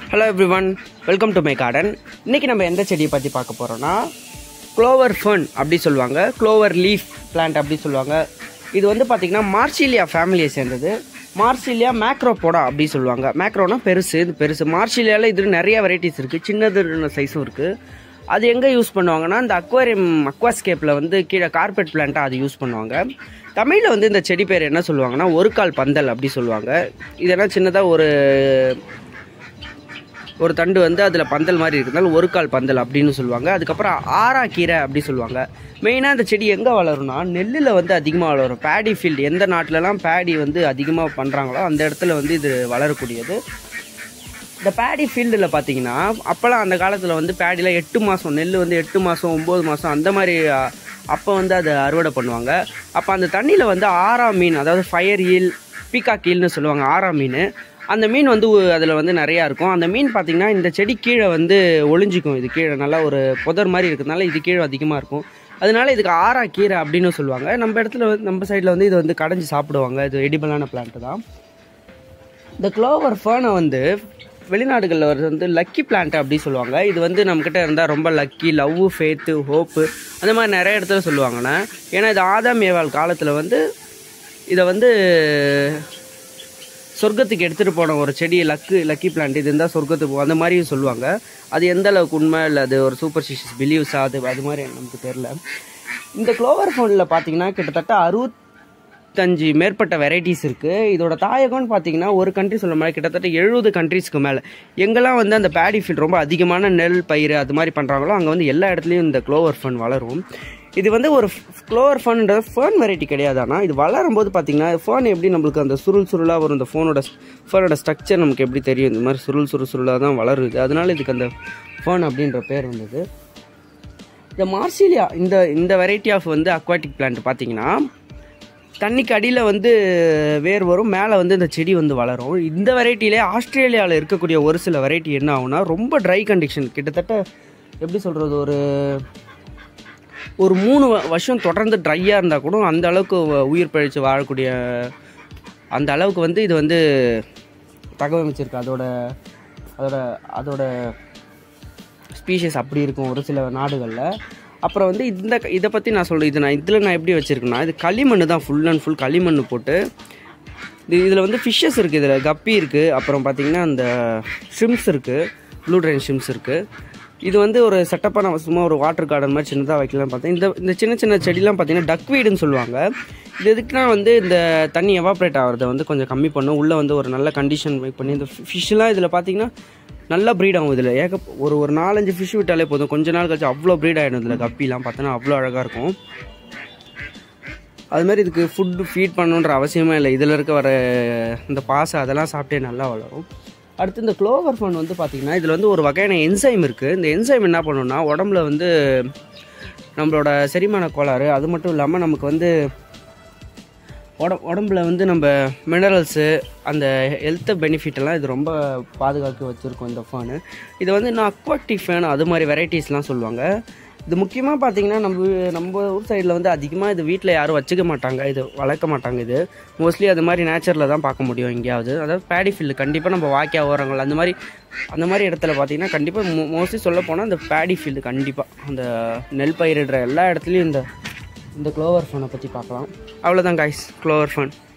hello every one welcome to my garden இன்றைக்கி நம்ம எந்த செடியை பற்றி பார்க்க போகிறோன்னா க்ளோவர் ஃபர்ன் அப்படி சொல்லுவாங்க க்ளோவர் லீஃப் பிளான்ட் அப்படி சொல்லுவாங்க இது வந்து பார்த்திங்கன்னா மார்சிலியா ஃபேமிலியை சேர்ந்தது மார்சிலியா மேக்ரோபோடா அப்படி சொல்லுவாங்க மேக்ரோனா பெருசு இது பெருசு மார்சிலியாவில் இது நிறைய வெரைட்டிஸ் இருக்குது சின்னது சைஸும் இருக்குது அது எங்கே யூஸ் பண்ணுவாங்கன்னா இந்த அக்வாரியம் அக்வாஸ்கேப்பில் வந்து கீழே கார்பெட் பிளான்ட்டாக அது யூஸ் பண்ணுவாங்க தமிழில் வந்து இந்த செடி பேர் என்ன சொல்லுவாங்கன்னா ஒரு கால் பந்தல் அப்படி சொல்லுவாங்க இதெல்லாம் சின்னதாக ஒரு ஒரு தண்டு வந்து அதில் பந்தல் மாதிரி இருக்கிறதால ஒரு கால் பந்தல் அப்படின்னு சொல்லுவாங்க அதுக்கப்புறம் ஆரா கீரை அப்படி சொல்லுவாங்க மெயினாக இந்த செடி எங்கே வளரும்னா நெல்லில் வந்து அதிகமாக வளரும் பேடி ஃபீல்டு எந்த நாட்டிலலாம் பேடி வந்து அதிகமாக பண்ணுறாங்களோ அந்த இடத்துல வந்து இது வளரக்கூடியது இந்த பேடி ஃபீல்டில் பார்த்தீங்கன்னா அப்போல்லாம் அந்த காலத்தில் வந்து பேடியில் எட்டு மாதம் நெல் வந்து எட்டு மாதம் ஒம்பது மாதம் அந்த மாதிரி அப்போ வந்து அதை அறுவடை பண்ணுவாங்க அப்போ அந்த தண்ணியில் வந்து ஆரா மீன் அதாவது ஃபயர் ஈல் பீகாக் ஈல்னு சொல்லுவாங்க ஆரா மீன் அந்த மீன் வந்து அதில் வந்து நிறையா இருக்கும் அந்த மீன் பார்த்திங்கன்னா இந்த செடி கீழே வந்து ஒளிஞ்சிக்கும் இது கீழே நல்லா ஒரு புதர் மாதிரி இருக்கிறதுனால இது கீழே அதிகமாக இருக்கும் அதனால இதுக்கு ஆரா கீரை அப்படின்னு சொல்லுவாங்க நம்ம இடத்துல வந்து நம்ம சைடில் வந்து இது வந்து கடைஞ்சி சாப்பிடுவாங்க இது எடிபிளான பிளான்ட்டு தான் இந்த க்ளோவர் ஃபேனை வந்து வெளிநாடுகளில் வர்றது வந்து லக்கி பிளான்ட் அப்படி சொல்லுவாங்க இது வந்து நம்மக்கிட்ட இருந்தால் ரொம்ப லக்கி லவ் ஃபேத்து ஹோப்பு அந்த மாதிரி நிறைய இடத்துல சொல்லுவாங்கண்ணே ஏன்னா இது ஆதாம் ஏவாள் காலத்தில் வந்து இதை வந்து சொர்க்கத்துக்கு எடுத்துகிட்டு போன ஒரு செடி லக்கு லக்கி பிளான்ட் இது இருந்தால் சொர்க்கத்துக்கு போகும் அந்த மாதிரியும் சொல்லுவாங்க அது எந்த அளவுக்கு உண்மை இல்லை அது ஒரு சூப்பர்ஸ்டிஷியஸ் பிலீவ்ஸா அது அது மாதிரி நமக்கு தெரில இந்த க்ளோவர் ஃபோனில் பார்த்தீங்கன்னா கிட்டத்தட்ட அறுபத்தஞ்சு மேற்பட்ட வெரைட்டிஸ் இருக்குது இதோட தாயகம்னு பார்த்தீங்கன்னா ஒரு கண்ட்ரி சொல்ல மாதிரி கிட்டத்தட்ட எழுபது கண்ட்ரீஸ்க்கு மேலே எங்கெல்லாம் வந்து அந்த பேடி ஃபீல்ட் ரொம்ப அதிகமான நெல் பயிர் அது மாதிரி பண்ணுறாங்களோ அங்கே வந்து எல்லா இடத்துலையும் இந்த க்ளோவர் ஃபன் வளரும் இது வந்து ஒரு க்ளோவர் ஃபன்ன்றது ஃபேன் வெரைட்டி கிடையாது ஆனால் இது வளரும் போது பார்த்தீங்கன்னா ஃபேன் எப்படி நம்மளுக்கு அந்த சுருள் சுருளாக வரும் இந்த ஃபோனோட ஃபேனோட ஸ்ட்ரக்சர் நமக்கு எப்படி தெரியும் இந்த மாதிரி சுருள் சுருள் சுருளாக தான் வளருது அதனால இதுக்கு அந்த ஃபேன் அப்படின்ற பேர் வந்தது இந்த மார்சிலியா இந்த இந்த வெரைட்டி ஆஃப் வந்து அக்வாட்டிக் பிளான்ட் பார்த்தீங்கன்னா தண்ணிக்கு அடியில் வந்து வேர் வரும் மேலே வந்து இந்த செடி வந்து வளரும் இந்த வெரைட்டிலே ஆஸ்திரேலியாவில் இருக்கக்கூடிய ஒரு சில வெரைட்டி என்ன ஆகும்னா ரொம்ப ட்ரை கண்டிஷன் கிட்டத்தட்ட எப்படி சொல்கிறது ஒரு ஒரு மூணு வருஷம் தொடர்ந்து ட்ரையாக இருந்தால் கூட அந்த அளவுக்கு உயிர் பழித்து வாழக்கூடிய அந்த அளவுக்கு வந்து இது வந்து தகவமைச்சிருக்கு அதோட அதோட அதோட ஸ்பீஷஸ் அப்படி இருக்கும் ஒரு சில நாடுகளில் அப்புறம் வந்து இந்த இதை பற்றி நான் சொல்கிறேன் இது நான் இதில் நான் எப்படி வச்சுருக்கேன்னா இது களிமண் தான் ஃபுல் அண்ட் ஃபுல் களிமண் போட்டு இது இதில் வந்து ஃபிஷ்ஷஸ் இருக்குது இதில் கப்பி இருக்குது அப்புறம் பார்த்திங்கன்னா அந்த ஷிம்ஸ் இருக்குது ப்ளூ ட்ரெயின் ஷிம்ஸ் இருக்குது இது வந்து ஒரு செட்டப்பாக நம்ம சும்மா ஒரு வாட்டர் கார்டன் மாதிரி சின்னதாக வைக்கலாம்னு பார்த்தேன் இந்த இந்த சின்ன சின்ன செடிலாம் பார்த்தீங்கன்னா டக் வீடுன்னு சொல்லுவாங்க இது எதுக்குன்னா வந்து இந்த தண்ணி எவாப்ரேட் ஆகிறத வந்து கொஞ்சம் கம்மி பண்ணும் உள்ளே வந்து ஒரு நல்ல கண்டிஷன் மேக் பண்ணி இந்த ஃபிஷ்ஷெலாம் இதில் பார்த்தீங்கன்னா நல்லா ப்ரீட் ஆகும் இதில் ஏக ஒரு ஒரு நாலஞ்சு ஃபிஷ் விட்டாலே போதும் கொஞ்ச நாள் கழிச்சு அவ்வளோ ப்ரீட் ஆகிடும் இதில் கப்பிலாம் பார்த்தோன்னா அவ்வளோ அழகாக இருக்கும் அது மாதிரி இதுக்கு ஃபுட்டு ஃபீட் பண்ணணுன்ற அவசியமே இல்லை இதில் இருக்க வர இந்த பாசை அதெல்லாம் சாப்பிட்டே நல்லா வளரும் அடுத்து இந்த க்ளோவர் ஃபோன் வந்து பார்த்திங்கன்னா இதில் வந்து ஒரு வகையான என்சைம் இருக்குது இந்த என்சைம் என்ன பண்ணுன்னா உடம்புல வந்து நம்மளோட செரிமான கோளாறு அது மட்டும் இல்லாமல் நமக்கு வந்து உட உடம்புல வந்து நம்ம மினரல்ஸு அந்த ஹெல்த் பெனிஃபிட்டெல்லாம் இது ரொம்ப பாதுகாத்து வச்சுருக்கோம் இந்த ஃபேனு இது வந்து இன்னும் அக்வாட்டிக் ஃபேன் அது மாதிரி வெரைட்டிஸ்லாம் சொல்லுவாங்க இது முக்கியமாக பார்த்தீங்கன்னா நம்ம நம்ம ஊர் சைடில் வந்து அதிகமாக இது வீட்டில் யாரும் வச்சுக்க மாட்டாங்க இது வளர்க்க மாட்டாங்க இது மோஸ்ட்லி அது மாதிரி நேச்சரில் தான் பார்க்க முடியும் எங்கேயாவது அதாவது பேடி ஃபீல்டு கண்டிப்பாக நம்ம வாக்கியா ஓரங்கள் அந்த மாதிரி அந்த மாதிரி இடத்துல பார்த்தீங்கன்னா கண்டிப்பாக மோ மோஸ்ட்லி சொல்ல போனால் இந்த பேடி ஃபீல்டு கண்டிப்பாக அந்த நெல் பயிரிடுற எல்லா இடத்துலையும் இந்த இந்த க்ளோவர் ஃபோனை பற்றி பார்க்கலாம் அவ்வளோதான் காய்ஸ் க்ளோவர் ஃபோன்